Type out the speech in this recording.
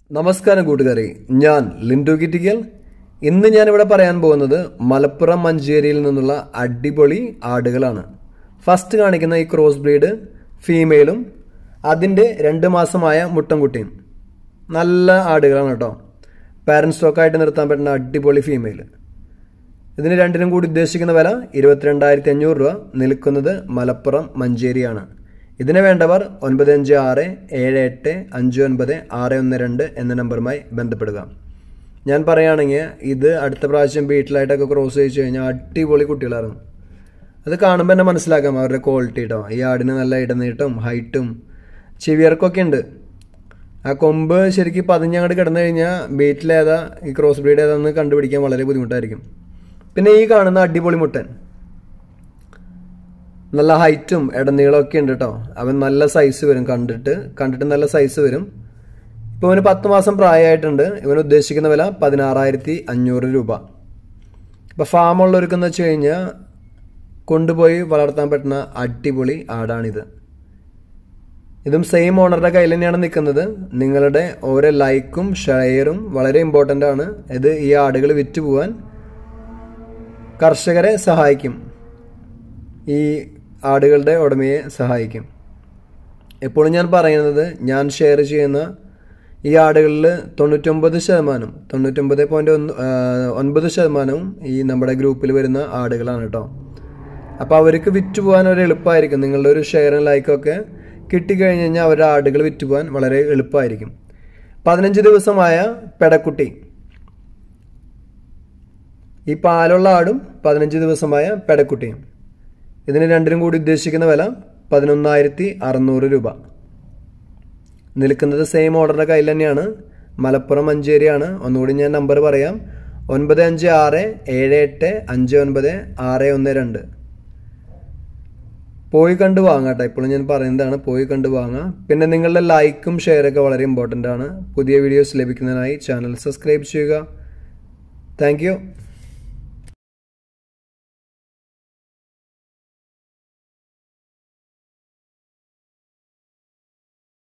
നമസ്കാരം കൂട്ടുകാരെ ഞാൻ ലിൻഡു കിറ്റിക്കൽ ഇന്ന് ഞാനിവിടെ പറയാൻ പോകുന്നത് മലപ്പുറം മഞ്ചേരിയിൽ നിന്നുള്ള അടിപൊളി ആടുകളാണ് ഫസ്റ്റ് കാണിക്കുന്ന ഈ ക്രോസ് ബ്രീഡ് ഫീമെയിലും അതിൻ്റെ രണ്ട് മാസമായ മുട്ടൻകുട്ടിയും നല്ല ആടുകളാണ് കേട്ടോ പാരന്റ് സ്റ്റോക്കായിട്ട് നിർത്താൻ പറ്റുന്ന അടിപൊളി ഫീമെയിൽ ഇതിന് രണ്ടിനും കൂടി ഉദ്ദേശിക്കുന്ന വില ഇരുപത്തിരണ്ടായിരത്തി അഞ്ഞൂറ് രൂപ നിൽക്കുന്നത് മലപ്പുറം മഞ്ചേരിയാണ് ഇതിന് വേണ്ടവർ ഒൻപത് അഞ്ച് ആറ് ഏഴ് എട്ട് അഞ്ച് ഒൻപത് ആറ് ഒന്ന് രണ്ട് എന്ന നമ്പറുമായി ബന്ധപ്പെടുക ഞാൻ പറയുകയാണെങ്കിൽ ഇത് അടുത്ത പ്രാവശ്യം വീട്ടിലായിട്ടൊക്കെ ക്രോസ് ചെയ്ത് കഴിഞ്ഞാൽ അടിപൊളി കുട്ടികളായിരുന്നു അത് കാണുമ്പോൾ തന്നെ മനസ്സിലാക്കാം അവരുടെ ക്വാളിറ്റി കേട്ടോ ഈ ആടിന് നല്ല ഇടനീട്ടം ഹൈറ്റും ചെവിയർക്കൊക്കെ ഉണ്ട് ആ കൊമ്പ് ശരിക്കും പതിഞ്ഞങ്ങോട്ട് കിടന്നു കഴിഞ്ഞാൽ ബീറ്റിലേതാ ഈ ക്രോസ് ബ്രീഡ് ഏതാന്ന് കണ്ടുപിടിക്കാൻ വളരെ ബുദ്ധിമുട്ടായിരിക്കും പിന്നെ ഈ കാണുന്ന അടിപൊളി മുട്ടൻ നല്ല ഹൈറ്റും ഇടനീളമൊക്കെ ഉണ്ട് കേട്ടോ അവൻ നല്ല സൈസ് വരും കണ്ടിട്ട് കണ്ടിട്ട് നല്ല സൈസ് വരും ഇപ്പോൾ ഇവന് പത്ത് മാസം പ്രായമായിട്ടുണ്ട് ഇവൻ ഉദ്ദേശിക്കുന്ന വില പതിനാറായിരത്തി അഞ്ഞൂറ് രൂപ ഇപ്പോൾ ഫാം ഉള്ളവർക്കെന്ന് വെച്ച് കഴിഞ്ഞാൽ കൊണ്ടുപോയി വളർത്താൻ പറ്റുന്ന അടിപൊളി ആടാണിത് ഇതും സെയിം ഓണറുടെ കയ്യിൽ തന്നെയാണ് നിൽക്കുന്നത് നിങ്ങളുടെ ഓരോ ലൈക്കും ഷെയറും വളരെ ഇമ്പോർട്ടൻ്റ് ആണ് ഇത് ഈ ആടുകൾ വിറ്റ് പോവാൻ കർഷകരെ സഹായിക്കും ഈ ആടുകളുടെ ഉടമയെ സഹായിക്കും എപ്പോഴും ഞാൻ പറയുന്നത് ഞാൻ ഷെയർ ചെയ്യുന്ന ഈ ആടുകളിൽ തൊണ്ണൂറ്റൊമ്പത് ശതമാനം തൊണ്ണൂറ്റൊമ്പത് പോയിന്റ് ഒന്ന് ഒൻപത് ശതമാനവും ഈ നമ്മുടെ ഗ്രൂപ്പിൽ വരുന്ന ആടുകളാണ് കേട്ടോ അപ്പോൾ അവർക്ക് വിറ്റ് പോകാൻ ഒരു എളുപ്പമായിരിക്കും നിങ്ങളുടെ ഒരു ഷെയറും ലൈക്കൊക്കെ കിട്ടിക്കഴിഞ്ഞ് കഴിഞ്ഞാൽ അവരുടെ ആടുകൾ വിറ്റ് പോകാൻ വളരെ എളുപ്പമായിരിക്കും പതിനഞ്ച് ദിവസമായ പെടക്കുട്ടി ഈ പാലുള്ള ആടും പതിനഞ്ച് ദിവസമായ പെടക്കുട്ടിയും ഇതിന് രണ്ടിനും കൂടി ഉദ്ദേശിക്കുന്ന വില പതിനൊന്നായിരത്തി അറുന്നൂറ് രൂപ നിൽക്കുന്നത് സെയിം ഓർഡറിൻ്റെ കയ്യിൽ തന്നെയാണ് മലപ്പുറം മഞ്ചേരിയാണ് ഒന്നുകൂടി ഞാൻ നമ്പർ പറയാം ഒൻപത് അഞ്ച് ആറ് ഏഴ് എട്ട് അഞ്ച് ഒൻപത് ആറ് ഒന്ന് രണ്ട് പോയി കണ്ട് വാങ്ങാം കേട്ടോ ഇപ്പോഴും ഞാൻ പറയുന്നതാണ് പോയി കണ്ട് വാങ്ങാം പിന്നെ നിങ്ങളുടെ ലൈക്കും ഷെയറൊക്കെ വളരെ ഇമ്പോർട്ടൻ്റ് ആണ് പുതിയ വീഡിയോസ് ലഭിക്കുന്നതിനായി ചാനൽ സബ്സ്ക്രൈബ് ചെയ്യുക താങ്ക്